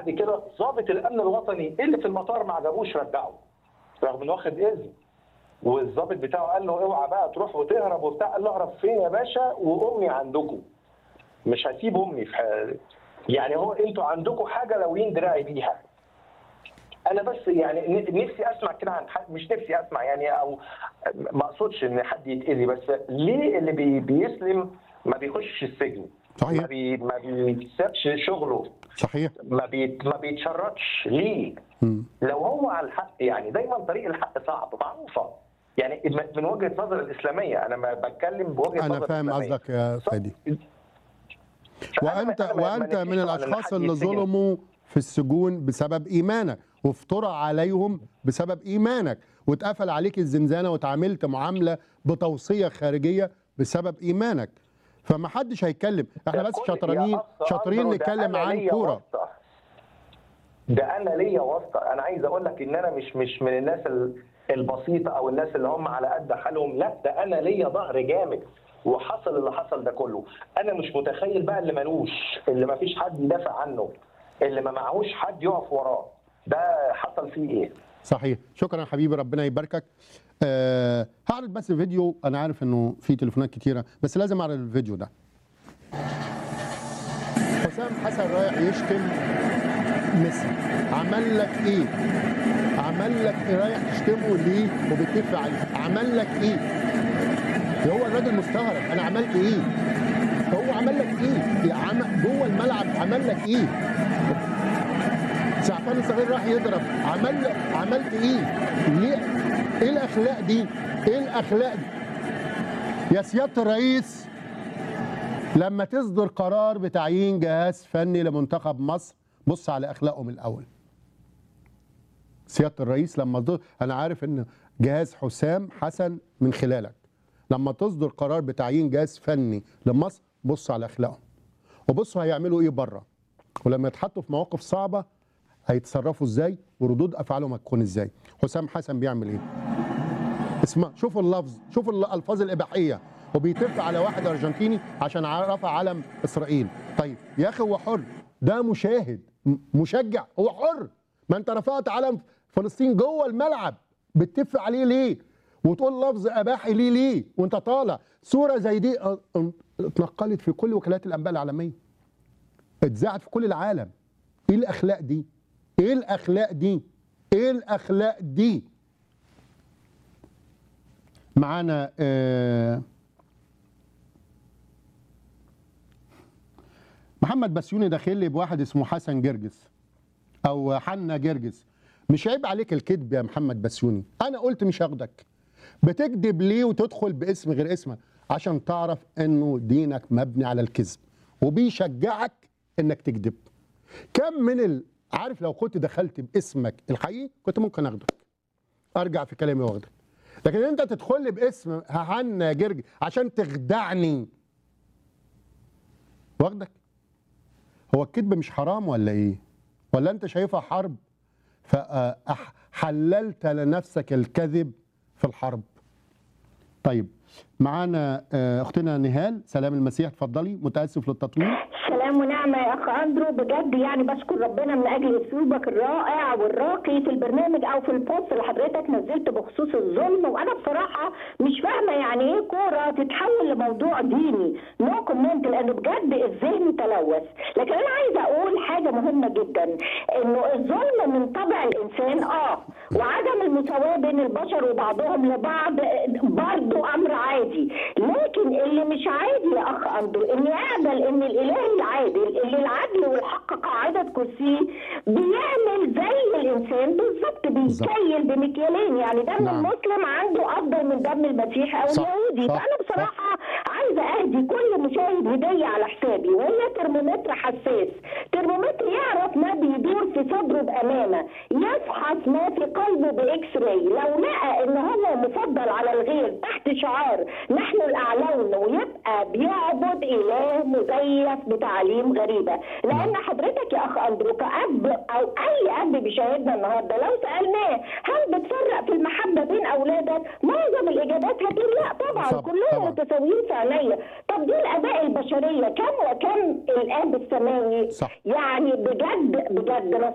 وبعد كده ضابط الامن الوطني اللي في المطار ما عجبوش رجعه رغم انه واخد اذن والضابط بتاعه قال له اوعى بقى تروح وتهرب وبتاع قال له اهرب فين يا باشا وامي عندكم مش هسيب امي في حال يعني هو انتوا عندكم حاجه لوين دراعي بيها انا بس يعني ن- نفسي اسمع كده عن حد مش نفسي اسمع يعني او ما اقصدش ان حد يتاذي بس ليه اللي بي بيسلم ما بيخشش السجن صحيح. ما, بي ما بيسيبش شغله صحيح ما بيت ما بيتشردش ليه مم. لو هو على الحق يعني دايما طريق الحق صعب معروفه يعني من- من وجهه نظر الاسلاميه انا ما بتكلم بوجهه انا نظر فاهم الإسلامية. قصدك يا سيدي فأنا- وانت أنا ما- ما وانت نفسيش من طبعاً إن الاشخاص حد اللي يتسجن. ظلموا في السجون بسبب ايمانك وافترى عليهم بسبب ايمانك واتقفل عليك الزنزانه واتعاملت معامله بتوصيه خارجيه بسبب ايمانك فما حدش هيتكلم احنا ده بس كل- شاطرين يا أخ شاطرين أندرو، ده نتكلم أنا عن ليا كوره واسطة. ده انا ليا واسطه انا عايز اقول لك ان انا مش مش من الناس ال- البسيطه او الناس اللي هم على قد حالهم لا ده انا ليا ظهر جامد وحصل اللي حصل ده كله انا مش متخيل بقى اللي ملوش اللي ما فيش حد يدافع عنه اللي ما معهوش حد يقف وراه ده حصل فيه ايه صحيح شكرا حبيبي ربنا يباركك أه هعرض بس فيديو انا عارف انه في تليفونات كتيره بس لازم اعرض الفيديو ده حسام حسن رايح يشتم ميسي عمل لك ايه عمل لك ايه رايح تشتمه ليه وبتدفع عليه عمل لك ايه ده هو الراجل مستغرب انا عملت ايه هو عمل لك ايه يا عم جوه الملعب عمل لك ايه سعفان الصغير راح يضرب عمل عملت ايه؟ ليه؟ ايه الاخلاق دي؟ ايه الاخلاق دي؟ يا سياده الرئيس لما تصدر قرار بتعيين جهاز فني لمنتخب مصر بص على اخلاقهم الاول. سياده الرئيس لما تصدر انا عارف ان جهاز حسام حسن من خلالك لما تصدر قرار بتعيين جهاز فني لمصر بص على اخلاقهم وبصوا هيعملوا ايه بره ولما يتحطوا في مواقف صعبه هيتصرفوا ازاي وردود افعالهم هتكون ازاي حسام حسن بيعمل ايه اسمع شوفوا اللفظ شوفوا الالفاظ الاباحيه وبيتف على واحد ارجنتيني عشان رفع علم اسرائيل طيب يا اخي هو حر ده مشاهد م- مشجع هو حر ما انت رفعت علم فلسطين جوه الملعب بتتف عليه ليه وتقول لفظ اباحي ليه ليه وانت طالع صوره زي دي اه، اه، اتنقلت في كل وكالات الانباء العالميه اتذاعت في كل العالم ايه الاخلاق دي ايه الاخلاق دي ايه الاخلاق دي معانا آه محمد بسيوني داخل لي بواحد اسمه حسن جرجس او حنا جرجس مش عيب عليك الكذب يا محمد بسيوني انا قلت مش هاخدك بتكذب ليه وتدخل باسم غير اسمك عشان تعرف انه دينك مبني على الكذب وبيشجعك انك تكذب كم من ال... عارف لو كنت دخلت باسمك الحقيقي كنت ممكن اخدك ارجع في كلامي واخدك لكن انت تدخل لي باسم هحنا جرجي عشان تخدعني واخدك هو الكذب مش حرام ولا ايه ولا انت شايفها حرب فحللت لنفسك الكذب في الحرب طيب معانا آه، اختنا نهال سلام المسيح اتفضلي متاسف للتطويل سلام ونعمة يا أخ أندرو بجد يعني بشكر ربنا من أجل أسلوبك الرائع والراقي في البرنامج أو في البوست اللي حضرتك نزلته بخصوص الظلم وأنا بصراحة مش فاهمة يعني إيه كورة تتحول لموضوع ديني نو كومنت لأنه بجد الذهن تلوث لكن أنا عايزة أقول حاجة مهمة جدا إنه الظلم من طبع الإنسان آه وعدم المساواة بين البشر وبعضهم لبعض برضه أمر عادي لكن اللي مش عادي يا أخ أندرو إني أقبل إن الإله العادل اللي العدل والحق قاعدة كرسيه بيعمل زي الإنسان بالظبط بيكيل بمكيالين يعني دم نعم. المسلم عنده أفضل من دم المسيحي أو صح، اليهودي صح، فأنا بصراحة عايزة أهدي كل مشاهد هدية على حسابي وهي ترمومتر حساس ترمومتر يعرف ما بيدور في في صدره بامانه يفحص ما في قلبه باكس راي لو لقى ان هو مفضل على الغير تحت شعار نحن الاعلون ويبقى بيعبد اله مزيف بتعاليم غريبه لان حضرتك يا اخ اندرو كاب او اي اب بيشاهدنا النهارده لو سالناه هل بتفرق في المحبه بين اولادك معظم الاجابات هتقول لا طبعا طبعاً، كلهم طبعاً. متساويين في عينيا طب دي الاباء البشريه كم وكم الاب السماوي صح. يعني بجد بجد